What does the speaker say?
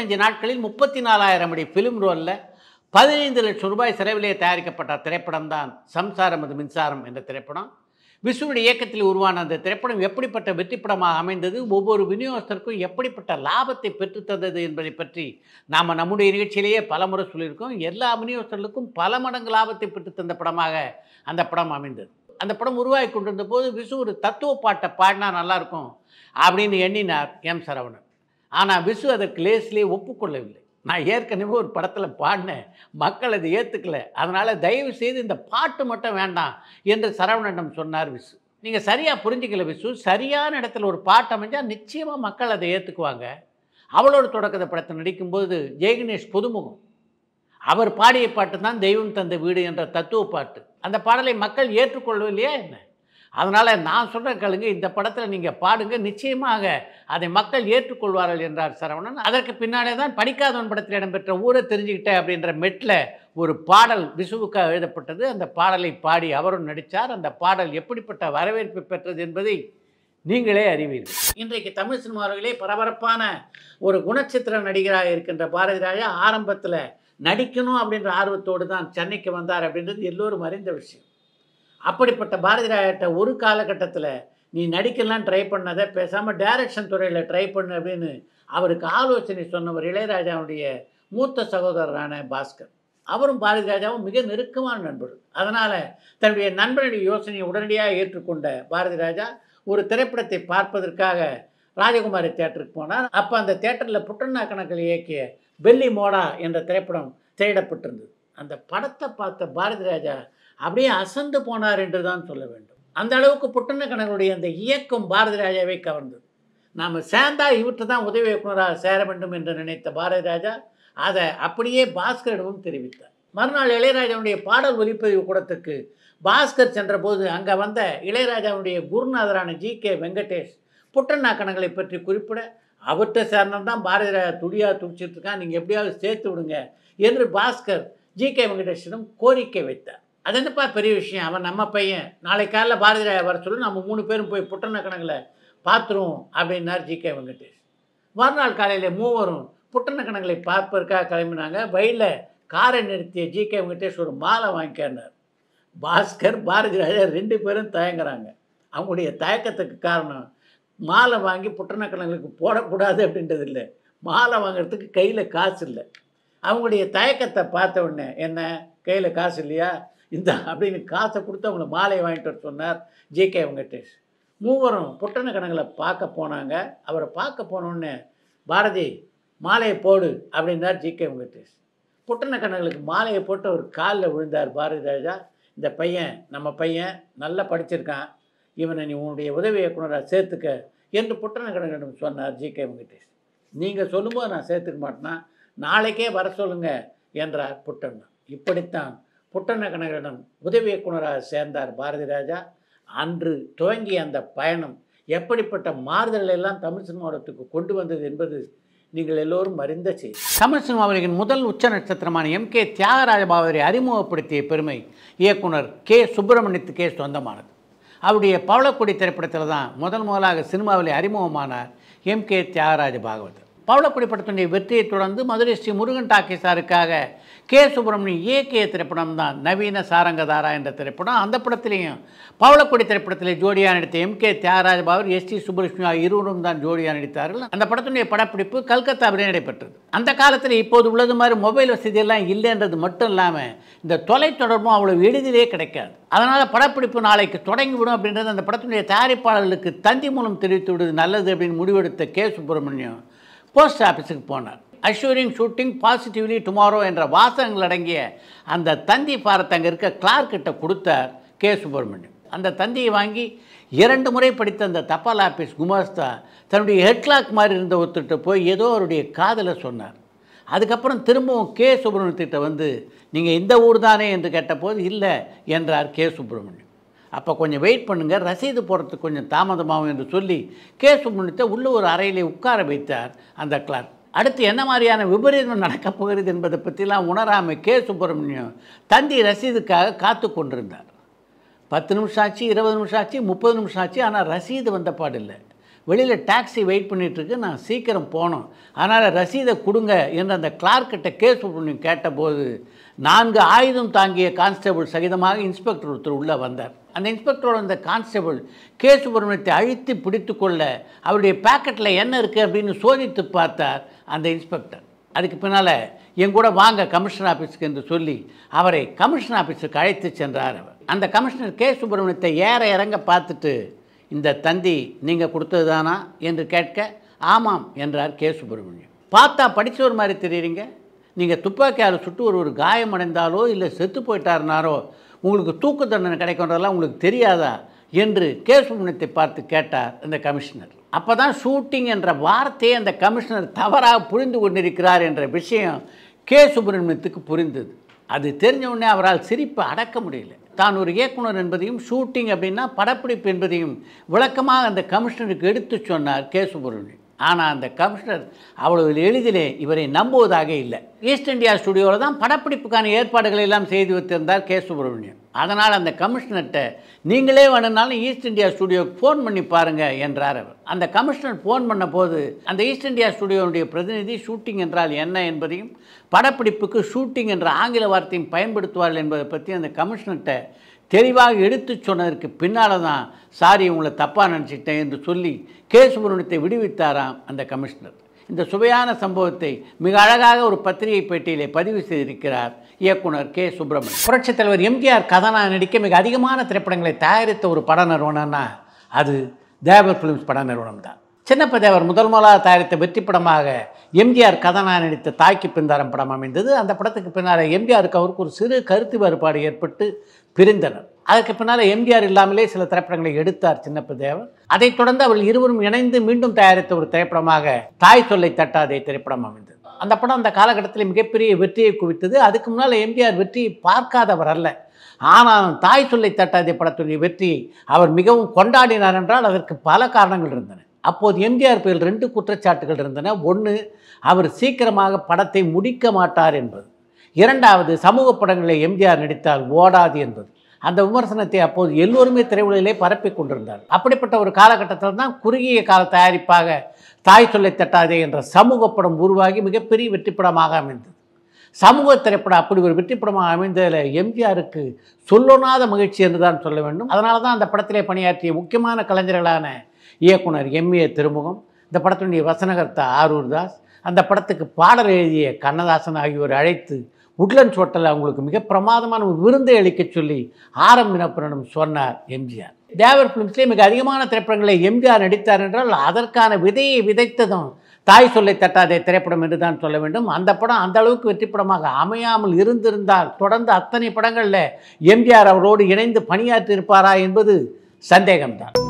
இருபத்தஞ்சு நாட்களில் முப்பத்தி நாலாயிரம் அடி ஃபிலிம் ரோலில் பதினைந்து லட்சம் ரூபாய் செலவிலே தயாரிக்கப்பட்ட திரைப்படம் தான் சம்சாரம் அது மின்சாரம் என்ற திரைப்படம் விசுவனுடைய இயக்கத்தில் உருவான அந்த திரைப்படம் எப்படிப்பட்ட வெற்றி படமாக அமைந்தது ஒவ்வொரு விநியோகஸ்தருக்கும் எப்படிப்பட்ட லாபத்தை பெற்றுத் தந்தது என்பதை பற்றி நாம் நம்முடைய நிகழ்ச்சியிலேயே பலமுறை சொல்லியிருக்கோம் எல்லா விநியோகஸ்தர்களுக்கும் பல மடங்கு லாபத்தை பெற்றுத் தந்த படமாக அந்த படம் அமைந்தது அந்த படம் உருவாகி கொண்டிருந்த போது விசு ஒரு தத்துவ பாட்டை பாடினா நல்லாயிருக்கும் அப்படின்னு எண்ணினார் எம் சரவணன் ஆனால் விசு அதற்கு லேஸ்லேயே ஒப்புக்கொள்ளவில்லை நான் ஏற்கனவே ஒரு படத்தில் பாடினேன் மக்கள் அதை ஏற்றுக்கல அதனால் தயவு செய்து இந்த பாட்டு மட்டும் வேண்டாம் என்று சரவணனிடம் சொன்னார் விசு நீங்கள் சரியாக புரிஞ்சிக்கல விசு சரியான இடத்துல ஒரு பாட்டு அமைஞ்சால் நிச்சயமாக மக்கள் அதை ஏற்றுக்குவாங்க அவளோட தொடக்கத்தை படத்தை நடிக்கும்போது ஜெயகணேஷ் புதுமுகம் அவர் பாடிய பாட்டு தான் தெய்வம் தந்த வீடு என்ற தத்துவ பாட்டு அந்த பாடலை மக்கள் ஏற்றுக்கொள்ளவில்லையா என்ன அதனால் நான் சொல்கிற கேளுங்க இந்த படத்தில் நீங்கள் பாடுங்க நிச்சயமாக அதை மக்கள் ஏற்றுக்கொள்வார்கள் என்றார் சரவணன் அதற்கு பின்னாலே தான் படிக்காதவன் படத்தில் இடம்பெற்ற ஊரை தெரிஞ்சுக்கிட்டேன் அப்படின்ற மெட்டில் ஒரு பாடல் விசுவுக்காக எழுதப்பட்டது அந்த பாடலை பாடி அவரும் நடித்தார் அந்த பாடல் எப்படிப்பட்ட வரவேற்பு பெற்றது என்பதை நீங்களே அறிவீர்கள் இன்றைக்கு தமிழ் சினிமாவிலே பரபரப்பான ஒரு குணச்சித்திர நடிகராக இருக்கின்ற பாரதி ராஜா ஆரம்பத்தில் நடிக்கணும் அப்படின்ற ஆர்வத்தோடு தான் சென்னைக்கு வந்தார் அப்படின்றது எல்லோரும் அறிந்த விஷயம் அப்படிப்பட்ட பாரதி ராஜாட்ட ஒரு காலகட்டத்தில் நீ நடிக்கலாம் ட்ரை பண்ணதை பேசாமல் டைரக்ஷன் துறையில் ட்ரை பண்ணு அப்படின்னு அவருக்கு ஆலோசனை சொன்னவர் இளையராஜாவுடைய மூத்த சகோதரரான பாஸ்கர் அவரும் பாரதி ராஜாவும் மிக நெருக்கமான நண்பர்கள் அதனால் தன்னுடைய நண்பனுடைய யோசனையை உடனடியாக ஏற்றுக்கொண்ட பாரதி ராஜா ஒரு திரைப்படத்தை பார்ப்பதற்காக ராஜகுமாரி தேட்டருக்கு போனார் அப்போ அந்த தேட்டரில் புட்டண்ணா கணக்கில் இயக்கிய பெல்லி மோடா என்ற திரைப்படம் திரையிடப்பட்டிருந்தது அந்த படத்தை பார்த்த பாரதி ராஜா அப்படியே அசந்து போனார் என்று தான் சொல்ல வேண்டும் அந்த அளவுக்கு புட்டண்ண கணக்குடைய அந்த இயக்கம் பாரதி ராஜாவை கவர்ந்தது நாம் சேர்ந்தா இவற்றை தான் உதவி இயக்குனராக சேர வேண்டும் என்று நினைத்த பாரதி ராஜா அதை அப்படியே பாஸ்கரிடமும் தெரிவித்தார் மறுநாள் இளையராஜாவுடைய பாடல் ஒலிப்பதிவு கூடத்துக்கு பாஸ்கர் சென்றபோது அங்கே வந்த இளையராஜாவுடைய குருநாதரான ஜி கே வெங்கடேஷ் புட்டண்ணா கணங்களை பற்றி குறிப்பிட அவர்கிட்ட சேர்ந்தம் தான் பாரதி ராஜா துடியா துடிச்சிட்டு இருக்கான் நீங்கள் எப்படியாவது சேர்த்து விடுங்க என்று பாஸ்கர் ஜி கே வெங்கடேஷிடம் கோரிக்கை வைத்தார் அது என்னப்பா பெரிய விஷயம் அவன் நம்ம பையன் நாளை காலைல பாரதி ராஜா வர சொல்லி நம்ம மூணு பேரும் போய் புட்டண்ண கணக்கில் பார்த்துருவோம் அப்படின்னார் ஜி கே வெங்கடேஷ் மறுநாள் காலையில் மூவரும் புட்டண்ண கணங்களை பார்ப்பதற்காக கிளம்பினாங்க வயலில் காரை நிறுத்திய ஜி கே வெங்கடேஷ் ஒரு மாலை வாங்கிக்கினார் பாஸ்கர் பாரதி ராஜா ரெண்டு பேரும் தயங்குறாங்க அவங்களுடைய தயக்கத்துக்கு காரணம் மாலை வாங்கி புட்டண்ண கணங்களுக்கு போடக்கூடாது அப்படின்றது இல்லை மாலை வாங்குறதுக்கு கையில் காசு இல்லை அவங்களுடைய தயக்கத்தை பார்த்த உடனே என்ன கையில் காசு இல்லையா இந்த அப்படின்னு காசை கொடுத்து அவங்கள மாலையை வாங்கிட்டு வர சொன்னார் ஜே கே வெங்கடேஷ் மூவரும் புட்டண கணங்களை பார்க்க போனாங்க அவரை பார்க்க போனோடனே பாரதி மாலையை போடு அப்படின்னார் ஜி கே வெங்கடேஷ் புட்டண கணங்களுக்கு மாலையை போட்டு அவர் காலில் விழுந்தார் பாரதி ராஜா இந்த பையன் நம்ம பையன் நல்லா படிச்சிருக்கான் இவனை நீ உன்னுடைய உதவி இயக்குனராக சேர்த்துக்க என்று புட்டண கணக்கிடம் சொன்னார் ஜி கே வெங்கடேஷ் நீங்கள் சொல்லும்போது நான் சேர்த்துக்க மாட்டேனா நாளைக்கே வர சொல்லுங்க என்றார் புட்டண்ணா இப்படித்தான் புட்டண்ண கணக்கிடம் உதவி இயக்குனராக சேர்ந்தார் பாரதி ராஜா அன்று துவங்கிய அந்த பயணம் எப்படிப்பட்ட மாறுதல் எல்லாம் தமிழ் சினிமாவடத்துக்கு கொண்டு வந்தது என்பது நீங்கள் எல்லோரும் அறிந்த செய்தி தமிழ் சினிமாவின் முதல் உச்ச நட்சத்திரமான எம் கே தியாகராஜ பாவரை அறிமுகப்படுத்திய பெருமை இயக்குனர் கே சுப்பிரமணியத்துக்கே சொந்தமானது அவருடைய பவளக்கொடி திரைப்படத்தில் தான் முதல் முதலாக சினிமாவில் அறிமுகமானார் எம் கே தியாகராஜ பாகவதர் பவளக்கொடி படத்தினுடைய வெற்றியை தொடர்ந்து மதுரை ஸ்ரீ முருகன் டாக்கீஸாருக்காக கே சுப்பிரமணியம் இயக்கிய திரைப்படம் தான் நவீன சாரங்கதாரா என்ற திரைப்படம் அந்த படத்திலையும் பவளக்கொடி திரைப்படத்தில் ஜோடியாக நடித்த எம் கே தியாகராஜ பாபர் எஸ் டி சுப்புலட்சுமி ஆகிய இருவரும் தான் ஜோடியாக நடித்தார்கள் அந்த படத்தினுடைய படப்பிடிப்பு கல்கத்தாவிலே நடைபெற்றது அந்த காலத்தில் இப்போது உள்ளது மாதிரி மொபைல் வசதியெல்லாம் இல்லைன்றது மட்டும் இல்லாமல் இந்த தொலைத்தொடர்பும் அவ்வளோ எளிதிலே கிடைக்காது அதனால் படப்பிடிப்பு நாளைக்கு தொடங்கிவிடும் அப்படின்றது அந்த படத்தினுடைய தயாரிப்பாளர்களுக்கு தந்தி மூலம் தெரிவித்து விடுவது நல்லது அப்படின்னு முடிவெடுத்த கே சுப்பிரமணியம் போஸ்ட் ஆஃபீஸுக்கு போனார் அஷ்யூரிங் ஷூட்டிங் பாசிட்டிவ்லி டுமாரோ என்ற வாசகங்கள் அடங்கிய அந்த தந்தி பாரத்தை அங்கே இருக்க கிளார்க்கிட்ட கொடுத்தார் கே சுப்பிரமணியம் அந்த தந்தியை வாங்கி இரண்டு முறை படித்த அந்த தபால் ஆஃபீஸ் குமாஸ்தா தன்னுடைய ஹெட்லாக் மாதிரி இருந்த ஒருத்தர்கிட்ட போய் ஏதோ அவருடைய காதலை சொன்னார் அதுக்கப்புறம் திரும்பவும் கே சுப்பிரமணியத்திட்ட வந்து நீங்கள் இந்த ஊர் தானே என்று கேட்டபோது இல்லை என்றார் கே சுப்பிரமணியம் அப்போ கொஞ்சம் வெயிட் பண்ணுங்கள் ரசீது போடுறதுக்கு கொஞ்சம் தாமதமாகும் என்று சொல்லி கே சுப்பிரமணியத்தை உள்ள ஒரு அறையிலே உட்கார வைத்தார் அந்த கிளார்க் அடுத்து என்ன மாதிரியான விபரீதம் நடக்கப் போகிறது என்பதை பற்றிலாம் உணராமல் கே சுப்பிரமணியம் தந்தி ரசீதுக்காக காத்து கொண்டிருந்தார் பத்து நிமிஷம் ஆச்சு இருபது நிமிஷம் ஆச்சு முப்பது நிமிஷம் ஆச்சு ஆனால் ரசீது வந்த பாடில்லை வெளியில் டாக்ஸி வெயிட் பண்ணிட்டு இருக்கு நான் சீக்கிரம் போகணும் அதனால் ரசீதை கொடுங்க என்று அந்த கிளார்க்கிட்ட கேஸ் சுப்ரமணியம் கேட்டபோது நான்கு ஆயுதம் தாங்கிய கான்ஸ்டபிள் சகிதமாக இன்ஸ்பெக்டர் ஒருத்தர் உள்ளே வந்தார் அந்த இன்ஸ்பெக்டரோட அந்த கான்ஸ்டபிள் கே சுப்பிரமணியத்தை அழுத்தி பிடித்து கொள்ள அவருடைய பேக்கெட்டில் என்ன இருக்குது அப்படின்னு சோதித்து பார்த்தார் அந்த இன்ஸ்பெக்டர் அதுக்கு பின்னால் என் கூட வாங்க கமிஷனர் ஆஃபீஸுக்கு என்று சொல்லி அவரை கமிஷனர் ஆஃபீஸுக்கு அழைத்து சென்றார் அவர் அந்த கமிஷனர் கே சுப்பிரமணியத்தை ஏற இறங்க பார்த்துட்டு இந்த தந்தி நீங்கள் கொடுத்தது தானா என்று கேட்க ஆமாம் என்றார் கே சுப்பிரமணியம் பார்த்தா படித்தவர் மாதிரி தெரியுறீங்க நீங்கள் துப்பாக்கியால் சுட்டு ஒரு ஒரு காயமடைந்தாலோ இல்லை செத்து போயிட்டாருனாரோ உங்களுக்கு தூக்கு தண்டனை கிடைக்குன்றதெல்லாம் உங்களுக்கு தெரியாதா என்று கே சுப்பிரமணியத்தை பார்த்து கேட்டார் அந்த கமிஷனர் அப்போ தான் ஷூட்டிங் என்ற வார்த்தையை அந்த கமிஷனர் தவறாக புரிந்து கொண்டிருக்கிறார் என்ற விஷயம் கே சுப்பிரமணியத்துக்கு புரிந்தது அது தெரிஞ்ச உடனே அவரால் சிரிப்பை அடக்க முடியல தான் ஒரு இயக்குனர் என்பதையும் ஷூட்டிங் அப்படின்னா படப்பிடிப்பு என்பதையும் விளக்கமாக அந்த கமிஷனருக்கு எடுத்து சொன்னார் கே சுப்பிரமணியம் ஆனால் அந்த கமிஷனர் அவ்வளவு எளிதிலே இவரை நம்புவதாக இல்லை ஈஸ்ட் இந்தியா ஸ்டுடியோவில் தான் படப்பிடிப்புக்கான ஏற்பாடுகளை எல்லாம் செய்து வைத்திருந்தார் கே சுப்பிரமணியம் அதனால் அந்த கமிஷனர்கிட்ட நீங்களே வேணும்னாலும் ஈஸ்ட் இந்தியா ஸ்டுடியோவுக்கு ஃபோன் பண்ணி பாருங்கள் என்றார் அவர் அந்த கமிஷனர் ஃபோன் பண்ண போது அந்த ஈஸ்ட் இந்தியா ஸ்டுடியோவுடைய பிரதிநிதி ஷூட்டிங் என்றால் என்ன என்பதையும் படப்பிடிப்புக்கு ஷூட்டிங் என்ற ஆங்கில வார்த்தையும் பயன்படுத்துவார்கள் என்பதை பற்றி அந்த கமிஷனர்கிட்ட தெளிவாக எடுத்துச் சொன்னதற்கு பின்னால் தான் சாரி உங்களை தப்பாக நினச்சிட்டேன் என்று சொல்லி கே சுப்பிரமணியத்தை விடுவித்தாராம் அந்த கமிஷனர் இந்த சுவையான சம்பவத்தை மிக அழகாக ஒரு பத்திரிகை பேட்டியிலே பதிவு செய்திருக்கிறார் இயக்குனர் கே சுப்பிரமணியம் புரட்சித் தலைவர் எம்ஜிஆர் கதாநாயகன் நடிக்க மிக அதிகமான திரைப்படங்களை தயாரித்த ஒரு பட நிறுவனம்னா அது தேவர் ஃபிலிம்ஸ் பட நிறுவனம் தான் சின்னப்ப தேவர் முதல் முதலாக தயாரித்த வெற்றி படமாக எம்ஜிஆர் கதாநாயகன் நடித்த தாய்க்கு பிந்தாரம் படம் அமைந்தது அந்த படத்துக்கு பின்னால் எம்ஜிஆருக்கு அவருக்கு ஒரு சிறு கருத்து வேறுபாடு ஏற்பட்டு பிரிந்தனர் அதற்கு பின்னால் எம்ஜிஆர் இல்லாமலே சில திரைப்படங்களை எடுத்தார் சின்னப்ப தேவர் அதைத் தொடர்ந்து அவர்கள் இருவரும் இணைந்து மீண்டும் தயாரித்த ஒரு திரைப்படமாக தாய் சொல்லை தட்டாதே திரைப்படம் அமைந்தது அந்த படம் அந்த காலகட்டத்தில் மிகப்பெரிய வெற்றியை குவித்தது அதுக்கு முன்னால் எம்ஜிஆர் வெற்றியை பார்க்காதவர் அல்ல ஆனால் தாய் சொல்லை தட்டாதே படத்துடைய வெற்றியை அவர் மிகவும் கொண்டாடினார் என்றால் அதற்கு பல காரணங்கள் இருந்தன அப்போது எம்ஜிஆர் பேரில் ரெண்டு குற்றச்சாட்டுகள் இருந்தன ஒன்று அவர் சீக்கிரமாக படத்தை முடிக்க மாட்டார் என்பது இரண்டாவது சமூக படங்களில் எம்ஜிஆர் நடித்தால் ஓடாது என்பது அந்த விமர்சனத்தை அப்போது எல்லோருமே திரையுலகிலே பரப்பி கொண்டிருந்தார் அப்படிப்பட்ட ஒரு காலகட்டத்தில் தான் குறுகிய கால தயாரிப்பாக தாய் சொல்லை தட்டாதே என்ற சமூக படம் உருவாகி மிகப்பெரிய வெற்றி படமாக அமைந்தது சமூக திரைப்படம் அப்படி ஒரு வெற்றி படமாக அமைந்ததில் எம்ஜிஆருக்கு சொல்லொணாத மகிழ்ச்சி என்று தான் சொல்ல வேண்டும் அதனால தான் அந்த படத்திலே பணியாற்றிய முக்கியமான கலைஞர்களான இயக்குனர் எம்ஏ திருமுகம் இந்த படத்தினுடைய வசனகர்த்தா ஆரூர் தாஸ் அந்த படத்துக்கு பாடல் எழுதிய கண்ணதாசன் ஆகியோரை அழைத்து உட்லண்ட்ஸ் ஹோட்டலில் அவங்களுக்கு மிக பிரமாதமான ஒரு விருந்தை அளிக்க சொல்லி ஆரம் வினப்பனிடம் சொன்னார் எம்ஜிஆர் தேவர் ஃபிலிம்ஸ்லேயே மிக அதிகமான திரைப்படங்களை எம்ஜிஆர் நடித்தார் என்றால் அதற்கான விதையை விதைத்ததும் தாய் சொல்லை தட்டாதே திரைப்படம் என்று தான் சொல்ல வேண்டும் அந்த படம் அந்த அளவுக்கு வெற்றி படமாக அமையாமல் இருந்திருந்தால் தொடர்ந்து அத்தனை படங்களில் எம்ஜிஆர் அவரோடு இணைந்து பணியாற்றி இருப்பாரா என்பது சந்தேகம்தான்